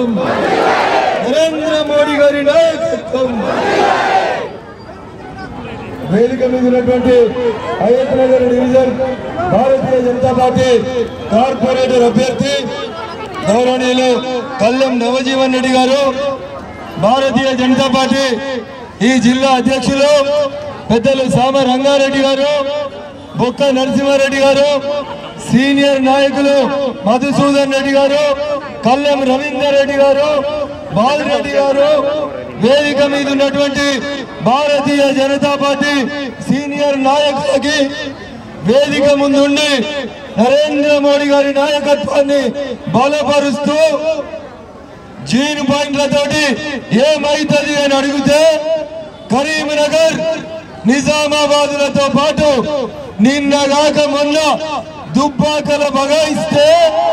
నాయకత్వం నరేంద్ర మోడీ గారి నాయకత్వం వేదిక మీద ఉన్నటువంటి Ayyat Nagar division Bharatiya Janata Party corporator అభ్యర్థి గౌరవనీయులు కల్లం నవజీవన్ రెడ్డి గారు భారతీయ జనతా పార్టీ ఈ జిల్లా అధ్యక్షులు పెద్దలు సామ రంగారెడ్డి గారు బొక్క నరసింహారెడ్డి గారు సీనియర్ నాయకులు మధుసూదన్ రెడ్డి గారు కల్లెం రవీందర్ రెడ్డి గారు బాలరెడ్డి గారు వేదిక మీద ఉన్నటువంటి భారతీయ జనతా పార్టీ సీనియర్ నాయకులకి వేదిక ముందుండి నరేంద్ర మోడీ గారి నాయకత్వాన్ని బలపరుస్తూ జీన్ పాయింట్లతోటి ఏమైతుంది అని అడిగితే కరీంనగర్ నిజామాబాదులతో పాటు నిన్నగాక మొన్న దుబ్బాకల బగాయిస్తే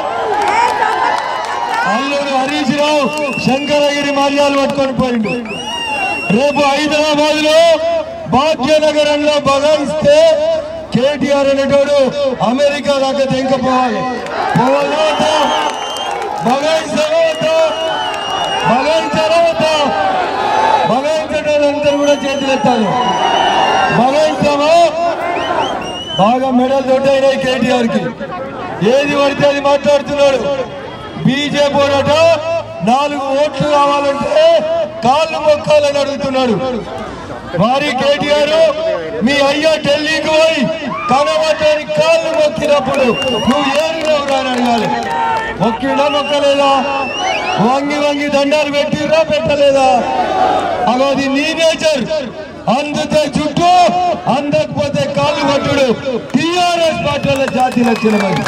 అల్లుడు హరీష్ రావు శంకరగిరి మర్యాలు పట్టుకొని పోయిండు రేపు హైదరాబాద్ లో భాగ్యనగరంలో బగాయిస్తే కేటీఆర్ అనేటోడు అమెరికా దాకా తెంకపోవాలి పోవాలా వద్దా? బగాయిస్తారా వద్దా? బగాయించారా వద్దా? బగాయించేటోళ్ళందరూ కూడా చేతులు ఎత్తాలి బగాయిస్తామా బాగా మెడల్ దొడ్డైనాయి కేటీఆర్ కి ఏది పడితే అది మాట్లాడుతున్నాడు బీజేపీ వాడట నాలుగు ఓట్లు కావాలంటే కాళ్ళు మొక్కాలని అడుగుతున్నాడు వారి కేటీఆర్ మీ అయ్యా ఢిల్లీకి పోయి కనబడ్డని కాళ్ళు మొక్కినప్పుడు నువ్వు ఏరినావు అని అడగాలి మొక్కినా మొక్కలేదా వంగి వంగి దండాలు పెట్టిరా పెట్టలేదా అగోది నీ నేచర్ అందుతే చుట్టూ అందకపోతే కాళ్ళు పట్టుడు టిఆర్ఎస్ పార్టీల జాతి లక్షణమని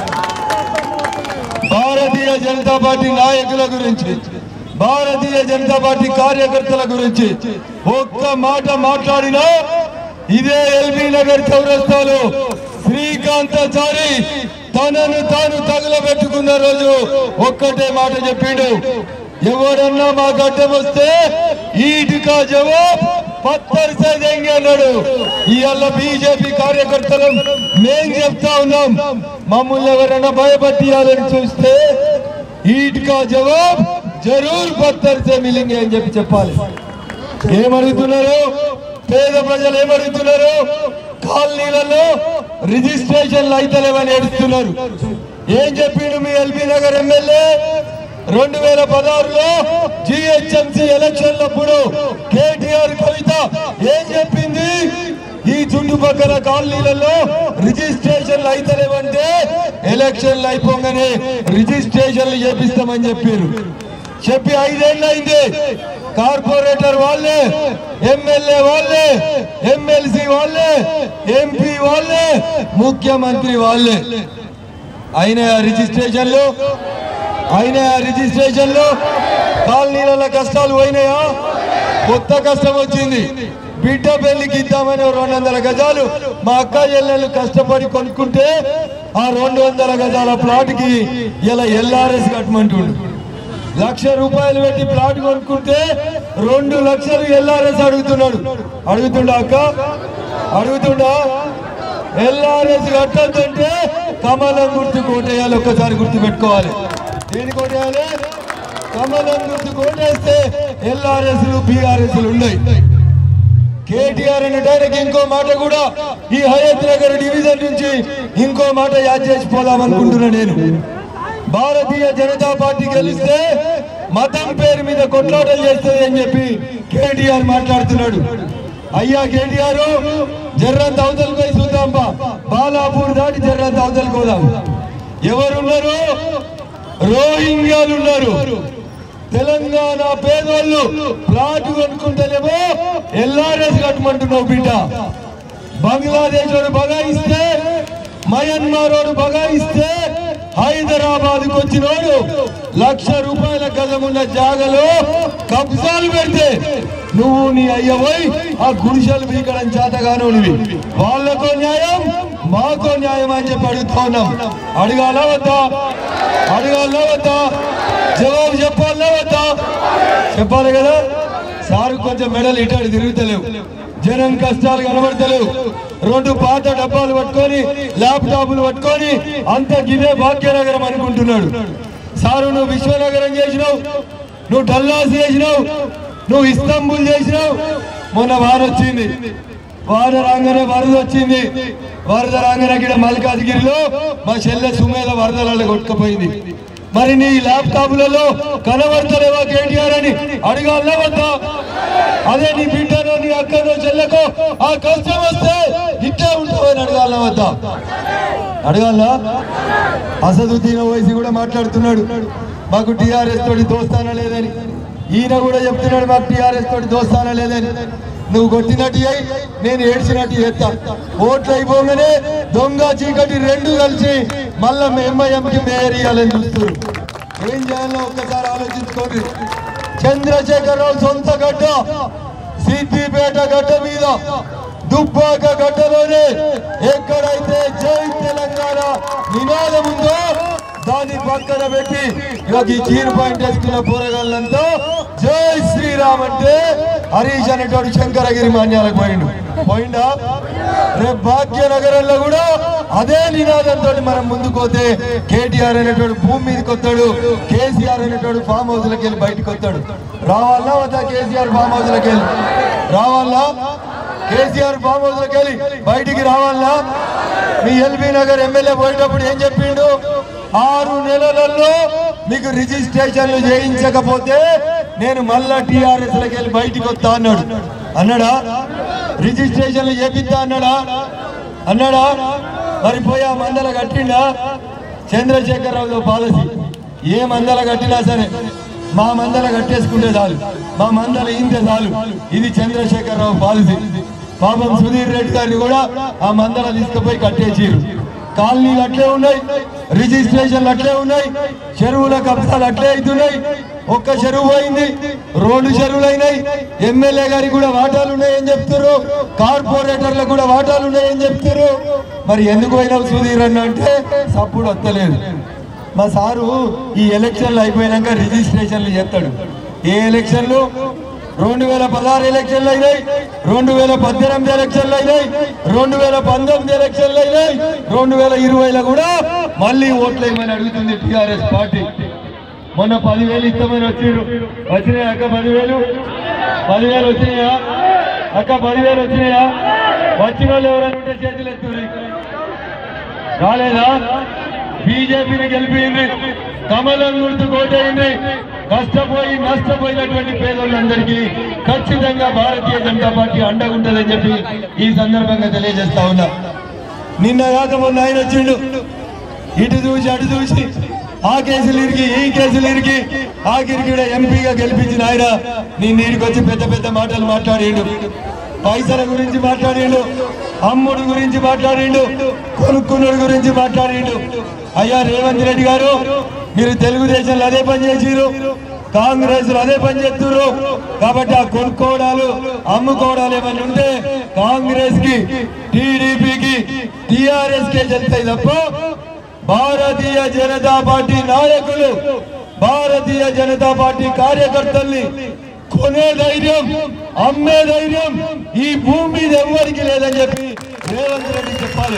భారతీయ జనతా పార్టీ నాయకుల గురించి భారతీయ జనతా పార్టీ కార్యకర్తల గురించి ఒక్క మాట మాట్లాడినా ఇదే ఎల్బీ నగర్ చౌరస్తాలో శ్రీకాంతాచారి తనను తాను తగులబెట్టుకున్న రోజు ఒక్కటే మాట చెప్పిండు ఎవడన్నా మా గడ్డం వస్తే ఈటికా జవాబ్ పత్తర్ సే దేంగే అన్నాడు ఇవాళ బీజేపీ కార్యకర్తలు మేం చెప్తా ఉన్నాం మమ్మల్ని ఎవరైనా భయపట్టియాలని చూస్తే ఈటికా జవాబ్ జరూర్ పత్తర్ సే మిలింగే అని చెప్పి చెప్పాలి ఏమడుగుతున్నారు పేద ప్రజలు ఏమడుగుతున్నారు కాలనీలలో రిజిస్ట్రేషన్లు అయితలేవని ఏడుస్తున్నారు ఏం చెప్పిండు మీ ఎల్బీ నగర్ ఎమ్మెల్యే రెండు వేల పదహారులో జిహెచ్ఎంసీ ఎలక్షన్లప్పుడు కేటీఆర్ కవిత ఏం చెప్పింది ఈ చుట్టుపక్కల కాలనీలలో రిజిస్ట్రేషన్లు అయితలేవంటే ఎలక్షన్లు అయిపోగానే రిజిస్ట్రేషన్లు చేపిస్తామని చెప్పారు చెప్పి ఐదేళ్ళు అయింది కార్పొరేటర్ వాళ్ళే ఎమ్మెల్యే వాళ్ళే ఎమ్మెల్సీ వాళ్ళే ఎంపీ వాళ్ళే ముఖ్యమంత్రి వాళ్ళే అయిన రిజిస్ట్రేషన్లు అయిన రిజిస్ట్రేషన్లు కాలనీల కష్టాలు పోయినాయా కొత్త కష్టం వచ్చింది బిడ్డ పెళ్లికి ఇద్దామని ఓ రెండు వందల గజాలు మా అక్క చెల్లెలు కష్టపడి కొనుక్కుంటే ఆ రెండు వందల గజాల ప్లాట్ కి ఇలా ఎల్ఆర్ఎస్ కట్టమంటుండు లక్ష రూపాయలు పెట్టి ప్లాట్ కొనుక్కుంటే రెండు లక్షలు ఎల్ఆర్ఎస్ అడుగుతున్నాడు అడుగుతుండా అక్క అడుగుతుండా ఎల్ఆర్ఎస్ కట్టద్దంటే కమలం గుర్తు కోటేయాలి ఒక్కసారి గుర్తు పెట్టుకోవాలి దేని కోటేయాలి కమలం గుర్తు కోటేస్తే ఎల్ఆర్ఎస్ బీఆర్ఎస్ ఉన్నాయి కేటీఆర్ అనే డైరెక్ట్ ఇంకో మాట కూడా ఈ హయత్ నగర్ డివిజన్ నుంచి ఇంకో మాట యాద్ చేసి పోదామనుకుంటున్నా నేను భారతీయ జనతా పార్టీ గెలిస్తే మతం పేరు మీద కొట్లాటలు చేస్తుంది అని చెప్పి కేటీఆర్ మాట్లాడుతున్నాడు అయ్యా కేటీఆర్ జర్రంత అవతలకు పోయి చూద్దాం బా. బాలాపూర్ దాటి జర్రంత అవతలకు పోదాం ఎవరున్నారు రోహింగ్యాలు ఉన్నారు తెలంగాణ పేదోళ్ళు ప్లాట్ కొనుక్కుంటేనేమో ఎల్ఆర్ఎస్ కట్టమంటున్నావు బిడ్డ బంగ్లాదేశ్ వాడు బగాయిస్తే మయన్మార్ వాడు బగాయిస్తే హైదరాబాద్ కు వచ్చినోడు లక్ష రూపాయల గజమున్న జాగలో కబ్జాలు పెడితే నువ్వు నీ అయ్య పోయి ఆ గుడిసెలు బీకడం చేతగానోనివి వాళ్ళకో న్యాయం మాకో న్యాయం అని చెప్పి అడుగుతా ఉన్నాం అడగాల వద్దా అడగాల వద్దా జవాబు చెప్పాలా వద్దా చెప్పాలి కదా సారు కొంచెం మెడలు ఇటాడు తిరుగుతలేవు జనం కష్టాలు కనబడతలేవు రెండు పాత డబ్బాలు పట్టుకొని ల్యాప్టాప్లు పట్టుకొని అంత గిదే భాగ్యనగరం అనుకుంటున్నాడు సారు నువ్వు విశ్వనగరం చేసినావు నువ్వు డల్లాస్ చేసినావు నువ్వు ఇస్తాంబుల్ చేసినావు మొన్న వాన వచ్చింది వాన రాగానే వరద వచ్చింది వరద రాగానే ఇక్కడ మల్కాజ్గిరిలో మా చెల్లె సుమేధ వరదలలో కొట్టుకుపోయింది మరి నీ ల్యాప్టాప్లలో కనబడతలేవా కేటీఆర్ అని అడగాలనా వద్దా అదే నీ బిడ్డనో నీ అక్కనో చెల్లెకో ఆ కష్టం వస్తే ఇట్లే ఉంటావని అడగాలనా వద్దా అడగాలనా అసదుద్దీన్ ఓవైసీ కూడా మాట్లాడుతున్నాడు మాకు టిఆర్ఎస్ తోటి దోస్తానా లేదని ఈయన కూడా చెప్తున్నాడు మాకు టిఆర్ఎస్ తోటి దోస్తానా లేదని నువ్వు కొట్టినట్టు అయి నేను ఏడ్చినట్టు చేస్తా ఓట్లు అయిపోగానే దొంగ చీకటి రెండు కలిసి మళ్ళా ఎంఐఎంకి మేయర్ ఇవ్వాలని చూస్తారు ఏం చేయాలో ఒక్కసారి ఆలోచించుకోండి చంద్రశేఖరరావు సొంత గడ్డ సిద్దిపేట గడ్డ మీద దుబ్బాక గడ్డలోనే ఎక్కడైతే జై తెలంగాణ నినాదం ఉందో దాన్ని పక్కన పెట్టి ఇవాళ ఈ చీర పాయింట్ వేసుకున్న పోరగాళ్ళంతా జై శ్రీరామ్ అంటే హరీష్ అనేటోడు శంకరగిరి మాన్యాలకు పోయిండు పోయిండా రేపు భాగ్యనగరంలో కూడా అదే నినాదంతో మనం ముందుకు పోతే కేటీఆర్ అనేటోడు భూమి మీదకి వస్తాడు కేసీఆర్ అనేటోడు ఫామ్ హౌస్ లకి వెళ్ళి బయటకు వస్తాడు రావాలా వద్దా కేసీఆర్ ఫామ్ హౌస్ లకి వెళ్ళి రావాలా కేసీఆర్ ఫామ్ హౌస్ లకి వెళ్ళి బయటికి రావాలా మీ ఎల్బీ నగర్ ఎమ్మెల్యే పోయేటప్పుడు ఏం చెప్పిండు ఆరు నెలలలో మీకు రిజిస్ట్రేషన్లు చేయించకపోతే నేను మళ్ళా టిఆర్ఎస్ లకి వెళ్ళి బయటికి వస్తా అన్నాడు అన్నాడా రిజిస్ట్రేషన్లు చేపిస్తా అన్నాడా అన్నాడా మరి పోయి ఆ మందల కట్టిండా చంద్రశేఖరరావు పాలసీ ఏ మందల కట్టినా సరే మా మందల కట్టేసుకుంటే చాలు మా మందల ఇంతే చాలు ఇది చంద్రశేఖరరావు పాలసీ పాపం సుధీర్ రెడ్డి గారిని కూడా ఆ మందల తీసుకుపోయి కట్టేసిరు కాలనీలు అట్లే ఉన్నాయి రిజిస్ట్రేషన్లు అట్లే ఉన్నాయి చెరువుల కబ్జాలు అట్లే అవుతున్నాయి ఒక్క చెరువు పోయింది రెండు చెరువులు అయినాయి ఎమ్మెల్యే గారికి కూడా వాటాలు ఉన్నాయని చెప్తారు కార్పొరేటర్లకు కూడా వాటాలు ఉన్నాయని చెప్తారు మరి ఎందుకు పోయినావు సుధీర్ అన్న అంటే సప్పుడు వస్తలేదు మా సారు ఈ ఎలక్షన్లు అయిపోయినాక రిజిస్ట్రేషన్లు చేస్తాడు ఏ ఎలక్షన్లు రెండు వేల పదహారు ఎలక్షన్లు అయినాయి రెండు వేల పద్దెనిమిది ఎలక్షన్లు అయినాయి రెండు వేల పంతొమ్మిది ఎలక్షన్లు అయినాయి రెండు వేల ఇరవైలో కూడా మళ్ళీ ఓట్లు వేయమని అడుగుతుంది టిఆర్ఎస్ పార్టీ మొన్న పదివేలు ఇస్తామని వచ్చిండ్రు వచ్చినాయా అక్క పదివేలు పదివేలు వచ్చినాయా అక్క పదివేలు వచ్చినాయా వచ్చిన వాళ్ళు ఎవరైనా ఉంటే చేతులు ఎత్తుర్రి రాలేదా బీజేపీని గెలిపింది కమలం గుర్తు కోటైంది కష్టపోయి నష్టపోయినటువంటి పేదలందరికీ ఖచ్చితంగా భారతీయ జనతా పార్టీ అండగా ఉంటుందని చెప్పి ఈ సందర్భంగా తెలియజేస్తా ఉన్నా నిన్న కాక మొన్న ఆయన వచ్చిండు ఇటు చూసి అటు చూసి ఆ కేసులు ఇరికి ఈ కేసులు ఇరికి ఆఖరికి కూడా ఎంపీగా గెలిపించిన ఆయన నీ నీడికి వచ్చి పెద్ద పెద్ద మాటలు మాట్లాడిండు పైసల గురించి మాట్లాడిండు అమ్ముడు గురించి మాట్లాడిండు కొనుక్కునుడు గురించి మాట్లాడిండు అయ్యా రేవంత్ రెడ్డి గారు మీరు తెలుగుదేశంలో అదే పని చేసిరు కాంగ్రెస్ లో అదే పని చేస్తున్నారు కాబట్టి ఆ కొనుక్కోవడాలు అమ్ముకోవడాలు ఏమైనా ఉంటే కాంగ్రెస్ కి టీడీపీకి టిఆర్ఎస్ కే చెల్తాయి తప్ప భారతీయ జనతా పార్టీ నాయకులు భారతీయ జనతా పార్టీ కార్యకర్తల్ని కొనే ధైర్యం అమ్మే ధైర్యం ఈ భూమి మీద ఎవరికి లేదని చెప్పి రేవంత్ రెడ్డి చెప్పాలి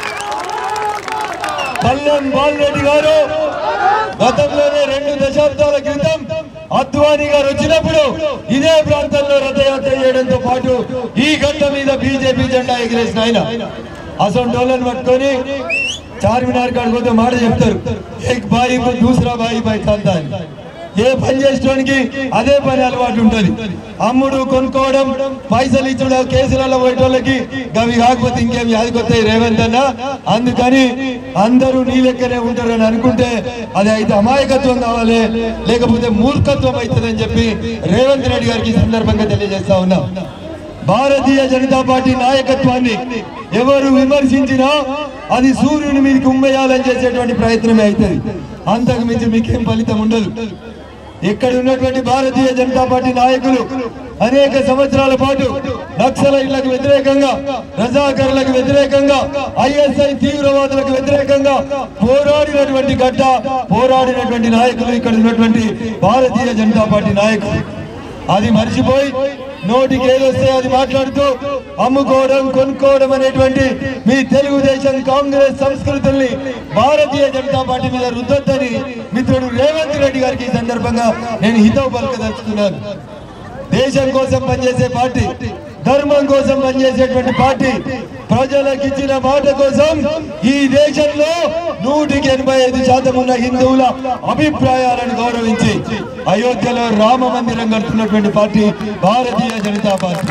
కళ్యాణ్ బాలరెడ్డి గారు గతంలోనే రెండు దశాబ్దాల క్రితం అద్వానీ గారు వచ్చినప్పుడు ఇదే ప్రాంతంలో రథయాత్ర చేయడంతో పాటు ఈ గడ్డ మీద బీజేపీ జెండా ఎగిరేసిన ఆయన అసొంటోళ్ళని పట్టుకొని చార్మినార్ కాడికి పోతే మాట చెప్తారు ఏక్ బాయి కో దూసరా బాయి బాయి చల్తా అని ఏ పని చేసడానికి అదే పని అలవాటు ఉంటది అమ్ముడు కొనుక్కోవడం పైసలు ఇచ్చడం కేసులలో పోయేటోళ్ళకి అవి కాకపోతే ఇంకేం యాదికొస్తాయి రేవంత్ అన్న అందుకని అందరూ నీ లెక్కనే ఉంటారని అనుకుంటే అది అయితే అమాయకత్వం కావాలి లేకపోతే మూర్ఖత్వం అవుతుందని చెప్పి రేవంత్ రెడ్డి గారికి ఈ సందర్భంగా తెలియజేస్తా ఉన్నా భారతీయ జనతా పార్టీ నాయకత్వాన్ని ఎవరు విమర్శించినా అది సూర్యుని మీదకి ఉమ్మేయాలని చేసేటువంటి ప్రయత్నమే అవుతుంది అంతకు మించి మీకేం ఫలితం ఉండదు ఇక్కడ ఉన్నటువంటి భారతీయ జనతా పార్టీ నాయకులు అనేక సంవత్సరాల పాటు నక్సలైట్లకు వ్యతిరేకంగా రజాకర్లకు వ్యతిరేకంగా ఐఎస్ఐ తీవ్రవాదులకు వ్యతిరేకంగా పోరాడినటువంటి గడ్డ పోరాడినటువంటి నాయకులు ఇక్కడ ఉన్నటువంటి భారతీయ జనతా పార్టీ నాయకులు అది మర్చిపోయి నోటికి ఏదొస్తే అది మాట్లాడుతూ అమ్ముకోవడం కొనుక్కోవడం అనేటువంటి మీ తెలుగుదేశం కాంగ్రెస్ సంస్కృతుల్ని భారతీయ జనతా పార్టీ మీద రుద్దొద్దని మిత్రుడు రేవంత్ రెడ్డి గారికి ఈ సందర్భంగా నేను హితవు పలకదలుచుకున్నాను దేశం కోసం పనిచేసే పార్టీ ధర్మం కోసం పనిచేసేటువంటి పార్టీ ప్రజలకు ఇచ్చిన మాట కోసం ఈ దేశంలో నూటికి ఎనభై ఐదు శాతం ఉన్న హిందువుల అభిప్రాయాలను గౌరవించి అయోధ్యలో రామ మందిరం కడుతున్నటువంటి party Bharatiya Janata Party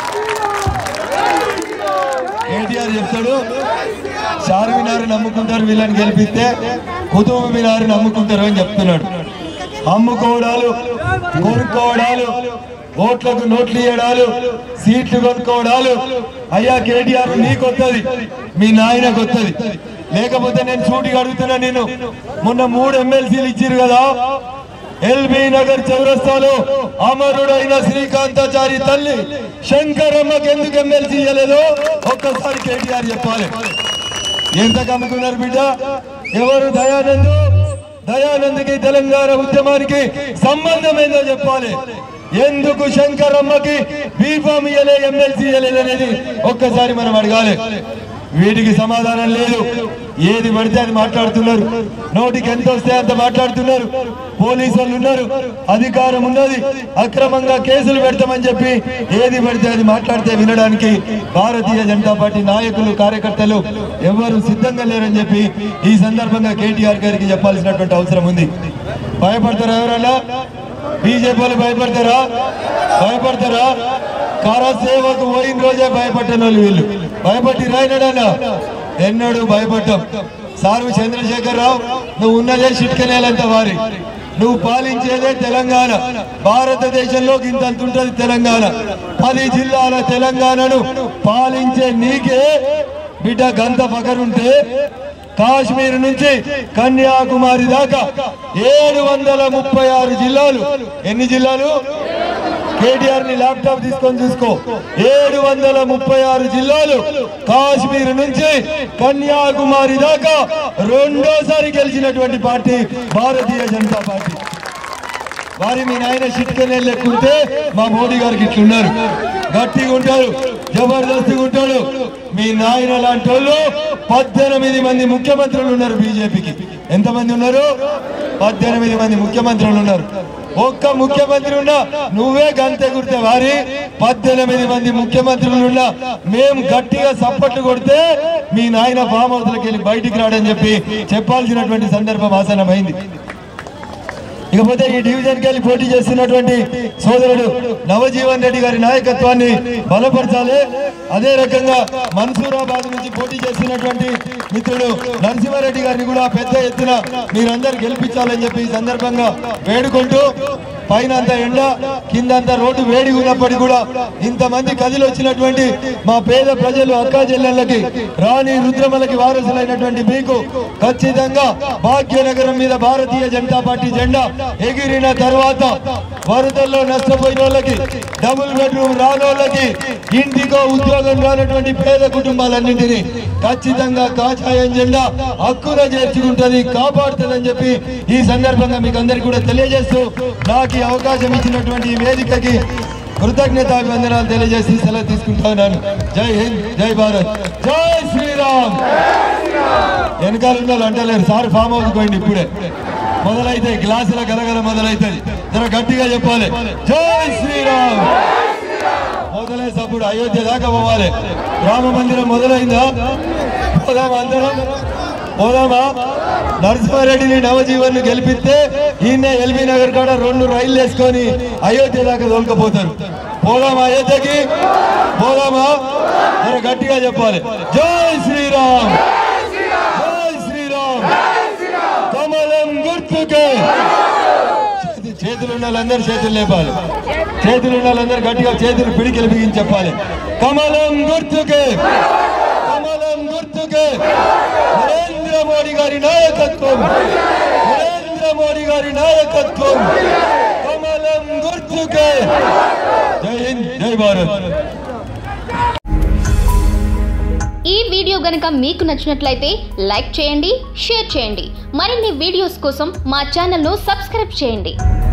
KTR చెప్తాడు చార్మినార్ నమ్ముకుంటారు వీళ్ళని గెలిపిస్తే కుతుబ్ మినార్ నమ్ముకుంటారు అని చెప్తున్నాడు అమ్ముకోవడాలు కొనుక్కోవడాలు ఓట్లకు నోట్లు ఇవ్వడాలు సీట్లు కొనుక్కోవడాలు అయ్యా కేటీఆర్ నీకు వస్తుంది మీ నాయనకు వస్తుంది లేకపోతే నేను సూటిగా అడుగుతున్నా నేను మొన్న మూడు ఎమ్మెల్సీలు ఇచ్చారు కదా ఎల్బీ నగర్ చౌరస్తాలో అమరుడైన శ్రీకాంతాచారి తల్లి శంకరమ్మకి ఎందుకు ఎమ్మెల్సీ ఇవ్వలేదో ఒక్కసారి కేటీఆర్ చెప్పాలి ఎంత కమ్ముకున్నారు బిడ్డ ఎవరు దయానంద్ దయానంద్కి తెలంగాణ ఉద్యమానికి సంబంధం ఏందో చెప్పాలి ఎందుకు శంకరమ్మకి బీఫామ్ ఇయ్యలే ఎమ్మెల్సీ ఇయ్యలేదు అనేది ఒక్కసారి మనం అడగాలి వీటికి సమాధానం లేదు ఏది పడితే అది మాట్లాడుతున్నారు నోటికి ఎంత వస్తే అంత మాట్లాడుతున్నారు పోలీసులు ఉన్నారు అధికారం ఉన్నది అక్రమంగా కేసులు పెడతామని చెప్పి ఏది పడితే అది మాట్లాడితే వినడానికి భారతీయ జనతా పార్టీ నాయకులు కార్యకర్తలు ఎవరు సిద్ధంగా లేరని చెప్పి ఈ సందర్భంగా కేటీఆర్ గారికి చెప్పాల్సినటువంటి అవసరం ఉంది భయపడతారా ఎవరన్నా బీజేపీ వాళ్ళు భయపడతారా భయపడతారా కరసేవకు పోయిన రోజే భయపడ్డాను వాళ్ళు వీళ్ళు భయపడి రాయినాడన్నా ఎన్నడూ భయపడ్డాం సారు చంద్రశేఖర్ రావు నువ్వు ఉన్నదే చిట్కనేలంత వారి నువ్వు పాలించేదే తెలంగాణ భారతదేశంలో ఇంతంత ఉంటది తెలంగాణ పది జిల్లాల తెలంగాణను పాలించే నీకే బిడ్డ గంత పకరుంటే కాశ్మీర్ నుంచి కన్యాకుమారి దాకా ఏడు వందల ముప్పై ఆరు జిల్లాలు ఎన్ని జిల్లాలు కేటీఆర్ ని ల్యాప్టాప్ తీసుకొని చూసుకో ఏడు వందల ముప్పై ఆరు జిల్లాలు కాశ్మీర్ నుంచి కన్యాకుమారి దాకా రెండోసారి గెలిచినటువంటి పార్టీ భారతీయ జనతా పార్టీ వారి మీ నాయన చిట్కనే లెక్కుంటే మా మోడీ గారికి ఇట్లున్నారు గట్టిగా ఉంటారు జబర్దస్తిగా ఉంటాడు మీ నాయన లాంటి వాళ్ళు పద్దెనిమిది మంది ముఖ్యమంత్రులు ఉన్నారు బీజేపీకి ఎంతమంది ఉన్నారు పద్దెనిమిది మంది ముఖ్యమంత్రులు ఉన్నారు ఒక్క ముఖ్యమంత్రి ఉన్నా నువ్వే గంతె గుర్తే వారి పద్దెనిమిది మంది ముఖ్యమంత్రులు ఉన్నా మేము గట్టిగా సప్పట్లు కొడితే మీ నాయన ఫామ్ హౌస్లకి వెళ్ళి బయటికి రాడని చెప్పి చెప్పాల్సినటువంటి సందర్భం ఆసనమైంది ఇకపోతే ఈ డివిజన్ కి వెళ్ళి పోటీ చేస్తున్నటువంటి సోదరుడు నవజీవన్ రెడ్డి గారి నాయకత్వాన్ని బలపరచాలి అదే రకంగా మన్సూరాబాద్ నుంచి పోటీ చేస్తున్నటువంటి మిత్రుడు నరసింహారెడ్డి గారిని కూడా పెద్ద ఎత్తున మీరందరూ గెలిపించాలని చెప్పి ఈ సందర్భంగా వేడుకుంటూ పైన అంత ఎండ కింద అంత రోడ్డు వేడి ఉన్నప్పటికీ కూడా ఇంతమంది కదిలి వచ్చినటువంటి మా పేద ప్రజలు అక్కా చెల్లెళ్ళకి రాణి రుద్రమలకి వారసులైనటువంటి మీకు ఖచ్చితంగా భాగ్యనగరం మీద భారతీయ జనతా పార్టీ జెండా ఎగిరిన తర్వాత వరదల్లో నష్టపోయిన వాళ్ళకి డబుల్ బెడ్రూమ్ రానోళ్ళకి ఇంటికో ఉద్యోగం రానటువంటి పేద కుటుంబాలన్నింటినీ ఖచ్చితంగా కాచాయం జెండా హక్కున చేర్చుకుంటది కాపాడుతుందని చెప్పి ఈ సందర్భంగా మీకు అందరికీ కూడా తెలియజేస్తూ నాకు ఈ అవకాశం ఇచ్చినటువంటి ఈ వేదికకి కృతజ్ఞతాభివందనాలు తెలియజేసి సెలవు తీసుకుంటా ఉన్నాను జై హింద్ జై భారత్ జై శ్రీరామ్ వెనకాల ఉన్న వాళ్ళు అంటలేరు సార్ ఫామ్ హౌస్ పోయింది ఇప్పుడే మొదలైతే గ్లాసుల గలగల మొదలైతుంది జర గట్టిగా చెప్పాలి జై శ్రీరామ్ మొదలై సప్పుడు అయోధ్య దాకా పోవాలి రామ మందిరం మొదలైందా పోదామా అందరం పోదామా నరసింహారెడ్డిని నవజీవన్ గెలిపిస్తే ఈయన ఎల్బీ నగర్ కాడ రెండు రైళ్లు వేసుకొని అయోధ్య దాకా తోలుకపోతారు పోదామా అయోధ్యకి పోదామా జర గట్టిగా చెప్పాలి జై శ్రీరామ్ జై శ్రీరామ్ కమలం గుర్తుకే చేతి- చేతులు ఉన్న వాళ్ళందరూ చేతులు లేపాలి చేతులు ఉన్న వాళ్ళందరూ గట్టిగా చేతులు పిడికిలు బిగించి చెప్పాలి కమలం గుర్తుకే కమలం గుర్తుకే నరేంద్ర మోడీ గారి నాయకత్వం నరేంద్ర మోడీ గారి నాయకత్వం కమలం గుర్తుకే జై హింద్ జై భారత్ ఈ వీడియో గనుక మీకు నచ్చినట్లయితే లైక్ చేయండి షేర్ చేయండి మరిన్ని వీడియోస్ కోసం మా ఛానల్ను సబ్స్క్రైబ్ చేయండి